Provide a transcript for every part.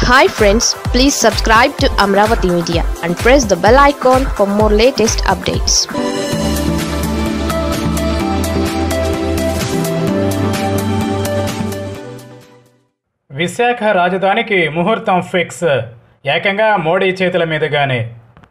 hi friends please subscribe to Amaravati media and press the bell icon for more latest updates Visakha రాజధానికి ముహూర్తం fix ఏకంగా మోడీ చేతుల మీదుగానే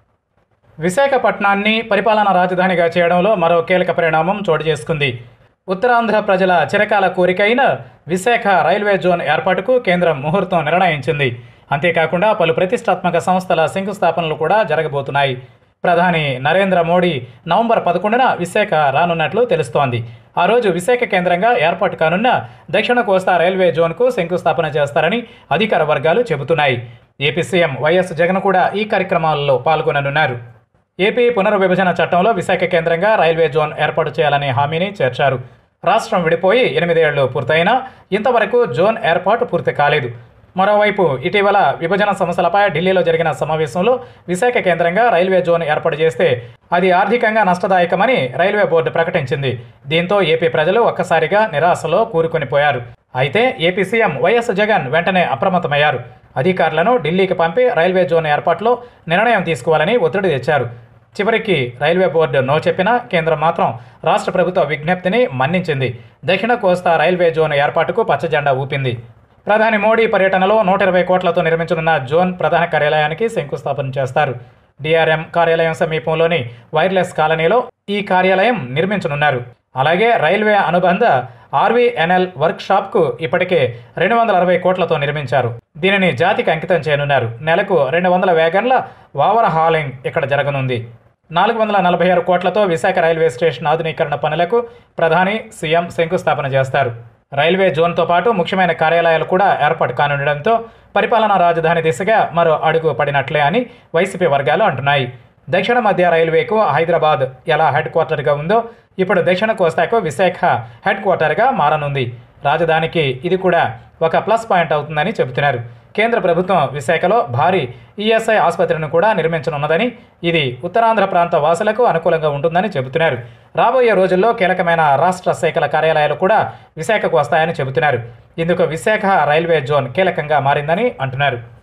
విశాఖపట్నాన్ని పరిపాలనా రాజధానిగా చేయడంలో మరో కీలక పరిణామం చోటు చేసుకుంది ఉత్తరాంధ్ర ప్రజల చిరకాల కోరికైన విశాఖ రైల్వే జోన్ ఏర్పాటుకు కేంద్రం ముహూర్తం నిర్ణయించింది అంతేకాకుండా పలు ప్రతిష్టాత్మక సంస్థల శంకుస్థాపనలు కూడా జరగబోతున్నాయి ప్రధాని నరేంద్ర మోడీ నవంబర్ పదకొండున విశాఖ రానున్నట్లు తెలుస్తోంది ఆ రోజు విశాఖ కేంద్రంగా ఏర్పాటు కానున్న దక్షిణ కోస్తా రైల్వే జోన్కు శంకుస్థాపన చేస్తారని అధికార వర్గాలు చెబుతున్నాయి ఏపీ సీఎం వైఎస్ జగన్ కూడా ఈ కార్యక్రమాల్లో పాల్గొననున్నారు ఏపీ పునర్విభజన చట్టంలో విశాఖ కేంద్రంగా రైల్వే జోన్ ఏర్పాటు చేయాలనే హామీని చేర్చారు రాష్ట్రం విడిపోయి ఎనిమిదేళ్లు పూర్తయినా ఇంతవరకు జోన్ ఏర్పాటు పూర్తి కాలేదు మరోవైపు ఇటీవల విభజన సమస్యలపై ఢిల్లీలో జరిగిన సమావేశంలో విశాఖ కేంద్రంగా రైల్వే జోన్ ఏర్పాటు చేస్తే అది ఆర్థికంగా నష్టదాయకమని రైల్వే బోర్డు ప్రకటించింది దీంతో ఏపీ ప్రజలు ఒక్కసారిగా నిరాశలో కూరుకొనిపోయారు అయితే ఏపీ సీఎం వైఎస్ జగన్ వెంటనే అప్రమత్తమయ్యారు అధికారులను ఢిల్లీకి పంపి రైల్వే జోన్ ఏర్పాటులో నిర్ణయం తీసుకోవాలని ఒత్తిడి తెచ్చారు చివరికి రైల్వే బోర్డు నో చెప్పినా కేంద్రం మాత్రం రాష్ట్ర ప్రభుత్వ విజ్ఞప్తిని మన్నించింది దక్షిణ కోస్తా రైల్వే జోన్ ఏర్పాటుకు పచ్చజెండా ఊపింది ప్రధాని మోడీ పర్యటనలో నూట ఇరవై కోట్లతో నిర్మించనున్న జోన్ ప్రధాన కార్యాలయానికి శంకుస్థాపన చేస్తారు డిఆర్ఎం కార్యాలయం సమీపంలోని వైర్లెస్ కాలనీలో ఈ కార్యాలయం నిర్మించనున్నారు అలాగే రైల్వే అనుబంధ ఆర్వీఎన్ఎల్ వర్క్ షాప్కు ఇప్పటికే రెండు వందల అరవై కోట్లతో నిర్మించారు దీనిని జాతికి అంకితం చేయనున్నారు నెలకు రెండు వందల వేగన్ల ఓవర్ హాలింగ్ ఇక్కడ జరగనుంది నాలుగు వందల నలభై ఆరు కోట్లతో విశాఖ రైల్వే స్టేషన్ ఆధునీకరణ పనులకు ప్రధాని సీఎం శంకుస్థాపన చేస్తారు రైల్వే జోన్తో పాటు ముఖ్యమైన కార్యాలయాలు కూడా ఏర్పాటు కానుండడంతో పరిపాలనా రాజధాని దిశగా మరో అడుగు పడినట్లే అని వైసీపీ వర్గాలు అంటున్నాయి దక్షిణ మధ్య రైల్వేకు హైదరాబాద్ ఎలా హెడ్ క్వార్టర్గా ఉందో ఇప్పుడు దక్షిణ కోస్తాకు విశాఖ హెడ్ క్వార్టర్గా మారనుంది రాజధానికి ఇది కూడా ఒక ప్లస్ పాయింట్ అవుతుందని చెబుతున్నారు కేంద్ర ప్రభుత్వం విశాఖలో భారీ ఈఎస్ఐ ఆసుపత్రిని కూడా నిర్మించనున్నదని ఇది ఉత్తరాంధ్ర ప్రాంత వాసులకు అనుకూలంగా ఉంటుందని చెబుతున్నారు రాబోయే రోజుల్లో కీలకమైన రాష్ట్ర శాఖల కార్యాలయాలు కూడా విశాఖకు వస్తాయని చెబుతున్నారు ఇందుకు విశాఖ రైల్వే జోన్ కీలకంగా మారిందని అంటున్నారు